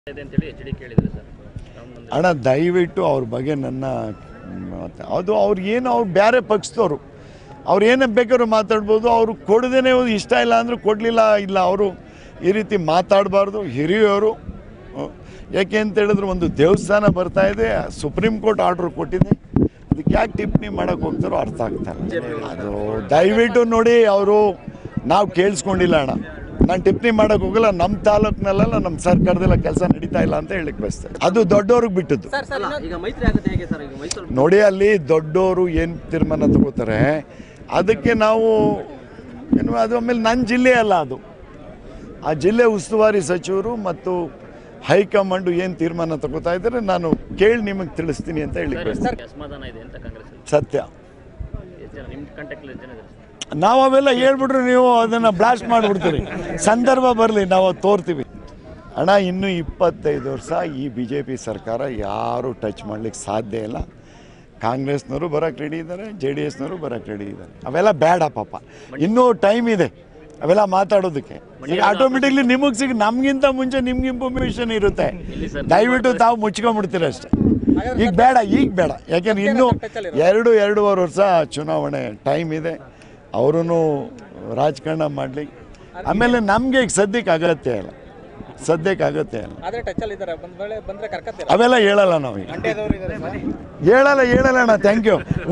ಇದೆ ಅಂತೇಳಿ H D ಕೇಳಿದ್ರು ಸರ್ ರಾಮ ಮಂದಿರ ಅಣ್ಣ ದಯವಿಟ್ಟು ಅವ್ರ ಬಗ್ಗೆ ನನ್ನ ಮಾತ- ಅದು ಅವ್ರು ಏನು ಅವ್ರು ಬೇರೆ ಪಕ್ಷದವರು ಅವ್ರು ಏನೇ ಬೇಕಾದ್ರೂ ಮಾತಾಡ್ಬೋದು ಅವರು ಕೊಡದೇನೆ ಇಷ್ಟ ಇಲ್ಲ ಅಂದ್ರೆ ಕೊಡಲಿಲ್ಲ ಇಲ್ಲ ಅವರು ಈ ರೀತಿ ಮಾತಾಡಬಾರ್ದು ಹಿರಿಯವರು ಹ್ಮ್. ಯಾಕೆ ಅಂತ ಹೇಳಿದ್ರೆ ಒಂದು ದೇವಸ್ಥಾನ ಬರ್ತಾ ಇದೆ ಸುಪ್ರೀಂ ಕೋರ್ಟ್ ಆರ್ಡ್ರ್ ಕೊಟ್ಟಿದೆ ಅದಕ್ಕೆ ಯಾಕೆ ಟಿಪ್ಪಣಿ ಮಾಡೋಕೆ ಹೋಗ್ತಾರೋ ಅರ್ಥ ಆಗ್ತಾ ಇಲ್ಲ ಅದು ದಯವಿಟ್ಟು ನೋಡಿ ಅವರು ನಾವು ಕೇಳಿಸ್ಕೊಂಡಿಲ್ಲ ಅಣ್ಣ ನಾನು ಟಿಪ್ಪಣಿ ಮಾಡೋಕೆ ಹೋಗಲ್ಲ ನಮ್ಮ ತಾಲೂಕಿನಲ್ಲೆಲ್ಲ ನಮ್ಮ ಸರ್ಕಾರದಲ್ಲ ಕೆಲಸ ನಡೀತಾ ಇಲ್ಲ ಅಂತ ಹೇಳಿಕ್ ಬಯಸ್ತೇನೆ ಅದು ದೊಡ್ಡವ್ರಿಗೆ ಬಿಟ್ಟದ್ದು ಅಲ್ಲ ಈಗ ಮೈತ್ರಿ ಆಗುತ್ತೆ ಹೇಗೆ ಸರ್ ಈಗ ಮೈಸೂರು ನೋಡಿ ಅಲ್ಲಿ ದೊಡ್ಡವರು ಏನು ತೀರ್ಮಾನ ತಗೋತಾರೆ ಅದಕ್ಕೆ ನಾವು ಏನು ಅದು ಆಮೇಲೆ ನನ್ನ ಜಿಲ್ಲೆ ಅಲ್ಲ ಅದು ಆ ಜಿಲ್ಲೆ ಉಸ್ತುವಾರಿ ಸಚಿವರು ಮತ್ತು ಹೈಕಮಾಂಡು ಏನು ತೀರ್ಮಾನ ತಗೋತಾ ಇದ್ದಾರೆ ನಾನು ಕೇಳಿ ನಿಮಗೆ ತಿಳಿಸ್ತೀನಿ ಅಂತ ಹೇಳಿ ಬಯಸ್ತೇನೆ ಅಸಮಾಧಾನ ಇದೆ ಅಂತ ಕಾಂಗ್ರೆಸ್ ಸತ್ಯ ಎಷ್ಟು ಜನ ನಿಮ್ಮ ಕಾಂಟ್ಯಾಕ್ಟ್ ಎಷ್ಟು ಜನ ಇದ್ದಾರೆ ಸರ್? ನಾವು ಅವೆಲ್ಲ ಹೇಳ್ಬಿಟ್ರೆ ನೀವು ಅದನ್ನು ಬ್ಲಾಸ್ಟ್ ಮಾಡಿಬಿಡ್ತೀರಿ ಸಂದರ್ಭ ಬರಲಿ ನಾವು ಅದು ತೋರ್ತೀವಿ ಅಣ್ಣ ಇನ್ನೂ ಇಪ್ಪತ್ತೈದು ವರ್ಷ ಈ ಬಿ ಜೆ ಪಿ ಸರ್ಕಾರ ಯಾರೂ ಟಚ್ ಮಾಡ್ಲಿಕ್ಕೆ ಸಾಧ್ಯ ಇಲ್ಲ ಕಾಂಗ್ರೆಸ್ನವರು ಬರೋಕ್ಕೆ ರೆಡಿ ಇದ್ದಾರೆ ಜೆ ಡಿ ಎಸ್ನವರು ಬರೋಕ್ಕೆ ರೆಡಿ ಇದ್ದಾರೆ ಅವೆಲ್ಲ ಬೇಡ ಪಾಪ ಇನ್ನೂ ಟೈಮ್ ಇದೆ ಅವೆಲ್ಲ ಮಾತಾಡೋದಕ್ಕೆ ಈಗ ಆಟೋಮೆಟಿಕ್ಲಿ ನಿಮಗೆ ಸಿಗ ನಮಗಿಂತ ಮುಂಚೆ ನಿಮ್ಗೆ ಇನ್ಫಾರ್ಮೇಷನ್ ಇರುತ್ತೆ ದಯವಿಟ್ಟು ತಾವು ಮುಚ್ಕೊಂಡ್ಬಿಡ್ತೀರ ಅಷ್ಟೇ ಈಗ ಬೇಡ ಈಗ ಬೇಡ ಯಾಕೆಂದ್ರೆ ಇನ್ನೂ ಎರಡು ಎರಡೂವರೆ ವರ್ಷ ಚುನಾವಣೆ ಟೈಮ್ ಇದೆ ಅವರೂ ರಾಜಕಾರಣ ಮಾಡಲಿ ಆಮೇಲೆ ನಮಗೆ ಈಗ ಸದ್ಯಕ್ಕೆ ಅಗತ್ಯ ಇಲ್ಲ ಸದ್ಯಕ್ಕೆ ಅಗತ್ಯ ಇಲ್ಲ ಆದ್ರೆ ಟಚ್ ಅಲ್ಲಿ ಇದಾರೆ ಬಂದ ವೇಳೆ ಬಂದ್ರೆ ಕರ್ಕತ್ತೀರ ಅವೆಲ್ಲ ಹೇಳಲ್ಲ ನಾವು ಈಗ ಹೇಳಲ್ಲ ಹೇಳಲ್ಲ ಅಣ್ಣ ಥ್ಯಾಂಕ್ ಯು